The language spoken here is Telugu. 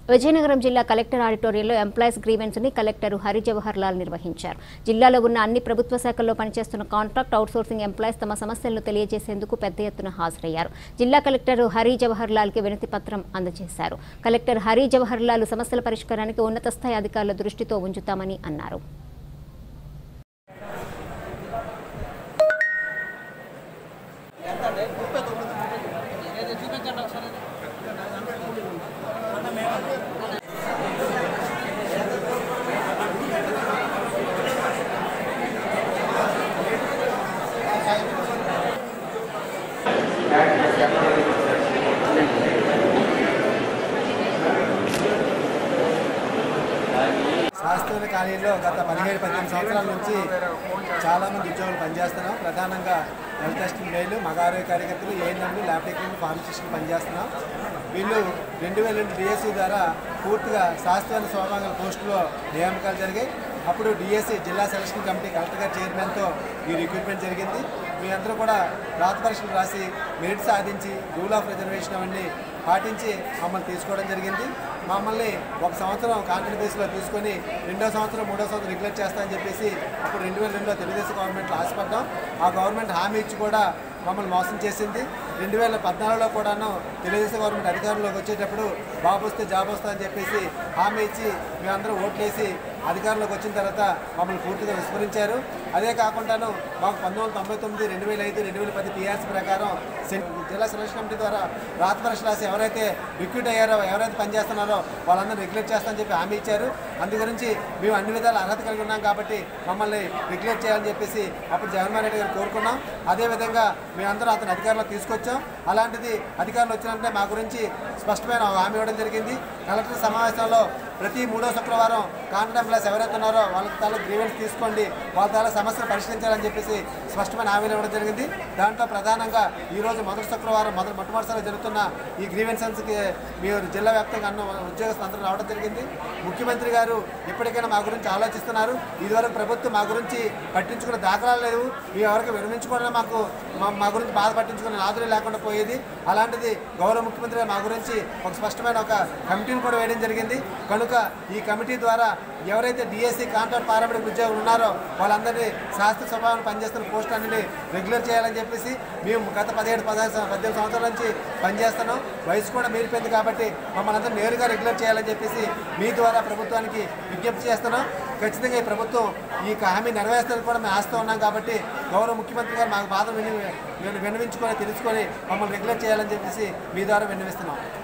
విజయనగరం జిల్లా కలెక్టర్ ఆడిటోరియంలో ఎంప్లాయీస్ గ్రీవెన్స్ ని కలెక్టర్ హరి జవహర్ లాల్ నిర్వహించారు జిల్లాలో ఉన్న అన్ని ప్రభుత్వ శాఖల్లో పనిచేస్తున్న కాంట్రాక్ట్ అవుట్సోర్సింగ్ ఎంప్లాయీస్ తమ సమస్యలను తెలియజేసేందుకు పెద్ద ఎత్తున హాజరయ్యారు జిల్లా కలెక్టర్ హరి జవహర్ లాల్ కి వినతి పత్రం అందజేశారు కలెక్టర్ హరి జవహర్ లాల్ సమస్యల పరిష్కారానికి ఉన్నత స్థాయి అధికారుల దృష్టితో ఉంచుతామని అన్నారు శాస్త్రీయ కాలేజీలో గత పదిహేడు పద్దెనిమిది సంవత్సరాల నుంచి చాలామంది ఉద్యోగులు పనిచేస్తున్నాం ప్రధానంగా హెల్త్ టెస్టింగ్ మేలు మగ ఆరోగ్య కార్యకర్తలు ఏఎన్ఎంలు ల్యాబ్ టెక్నిక్ ఫార్మసిస్టులు పనిచేస్తున్నాం వీళ్ళు రెండు వేల రెండు డిఎస్సి ద్వారా పూర్తిగా శాస్త్రీయ స్వభాగం పోస్టులో నియామకాలు జరిగాయి అప్పుడు డిఎస్సి జిల్లా సెలక్షన్ కమిటీ కలెక్టర్ గారి చైర్మన్తో ఈ రిక్రూట్మెంట్ జరిగింది మీ అందరూ కూడా రాత పరీక్షలు రాసి మెరిట్ సాధించి రూల్ ఆఫ్ రిజర్వేషన్ అవన్నీ పాటించి మమ్మల్ని తీసుకోవడం జరిగింది మమ్మల్ని ఒక సంవత్సరం కాంట్రాక్ట్ బేస్లో తీసుకొని రెండో సంవత్సరం మూడో సంవత్సరం రెగ్యులేట్ చేస్తామని చెప్పేసి అప్పుడు రెండు వేల రెండులో తెలుగుదేశం గవర్నమెంట్లో ఆశపడ్డాం ఆ గవర్నమెంట్ హామీ ఇచ్చి కూడా మమ్మల్ని మోసం చేసింది రెండు వేల పద్నాలుగులో కూడాను తెలుగుదేశం గవర్నమెంట్ అధికారంలోకి వచ్చేటప్పుడు బాబు వస్తే జాబ్ వస్తా అని చెప్పేసి హామీ ఇచ్చి మేమందరం ఓట్లేసి అధికారంలోకి వచ్చిన తర్వాత మమ్మల్ని పూర్తిగా విస్మరించారు అదే కాకుండాను మాకు పంతొమ్మిది వందల తొంభై తొమ్మిది రెండు వేల ఐదు రెండు వేల పది పిఆర్సీ ప్రకారం సెన్- జిల్లా సెలక్షన్ కమిటీ ద్వారా రాత పరీక్ష రాసి ఎవరైతే రిక్రూట్ అయ్యారో ఎవరైతే పనిచేస్తున్నారో వాళ్ళందరూ రెగ్యులేట్ చేస్తామని చెప్పి హామీ ఇచ్చారు అందు గురించి మేము అన్ని విధాల అర్హత కలిగి ఉన్నాం కాబట్టి మమ్మల్ని రెగ్యులేట్ చేయాలని చెప్పేసి అప్పుడు జగన్మోహన్ రెడ్డి గారు కోరుకున్నాం అదేవిధంగా మేమందరం అతను అధికారంలో తీసుకొచ్చాం అలాంటిది అధికారంలో వచ్చినంటే మా గురించి స్పష్టమైన హామీ ఇవ్వడం జరిగింది కలెక్టర్ సమావేశంలో ప్రతి మూడో శుక్రవారం కాంట్రాక్ట్ ఎంప్లాయీస్ ఎవరైతే ఉన్నారో వాళ్ళ తాలూ గ్రీవెన్స్ తీసుకోండి వాళ్ళ తాలూ సమస్యలు పరిష్కరించాలని చెప్పేసి స్పష్టమైన హామీలు ఇవ్వడం జరిగింది దాంట్లో ప్రధానంగా ఈ రోజు మొదటి శుక్రవారం మొదటి మొట్టమొదటిసారి జరుగుతున్న ఈ గ్రీవెన్సెన్స్కి మీరు జిల్లా వ్యాప్తంగా అన్న ఉద్యోగస్తులు అందరూ రావడం జరిగింది ముఖ్యమంత్రి గారు ఇప్పటికైనా మా గురించి ఆలోచిస్తున్నారు ఇదివరకు ప్రభుత్వం మా గురించి పట్టించుకున్న దాఖలాలు లేవు మేము ఎవరికి విరమించుకోవడం మాకు మా మా గురించి బాధ పట్టించుకునే నాదులే లేకుండా పోయేది అలాంటిది గౌరవ ముఖ్యమంత్రి గారు మా గురించి ఒక స్పష్టమైన ఒక కమిటీని కూడా వేయడం జరిగింది కనుక ఈ కమిటీ ద్వారా ఎవరైతే డిఎస్సి కాంట్రాక్ట్ పారామెడిక్ ఉద్యోగులు ఉన్నారో వాళ్ళందరినీ శాస్త్ర స్వభావం పనిచేస్తున్న పోస్ట్ అన్ని రెగ్యులర్ చేయాలని చెప్పేసి మేము గత పదిహేడు పదహారు సం- పద్దెనిమిది సంవత్సరాల నుంచి పనిచేస్తున్నాం వయసు కూడా మీరిపోయింది కాబట్టి మమ్మల్ని అందరూ నేరుగా రెగ్యులర్ చేయాలని చెప్పేసి మీ ద్వారా ప్రభుత్వానికి విజ్ఞప్తి చేస్తున్నాం ఖచ్చితంగా ఈ ప్రభుత్వం ఈ హామీ నెరవేరుస్తుందని కూడా మేము ఆస్తూ ఉన్నాం కాబట్టి గౌరవ ముఖ్యమంత్రి గారు మాకు బాధ విని విన్నవించుకొని తెలుసుకొని మమ్మల్ని రెగ్యులర్ చేయాలని చెప్పేసి మీ ద్వారా విన్నవిస్తున్నాం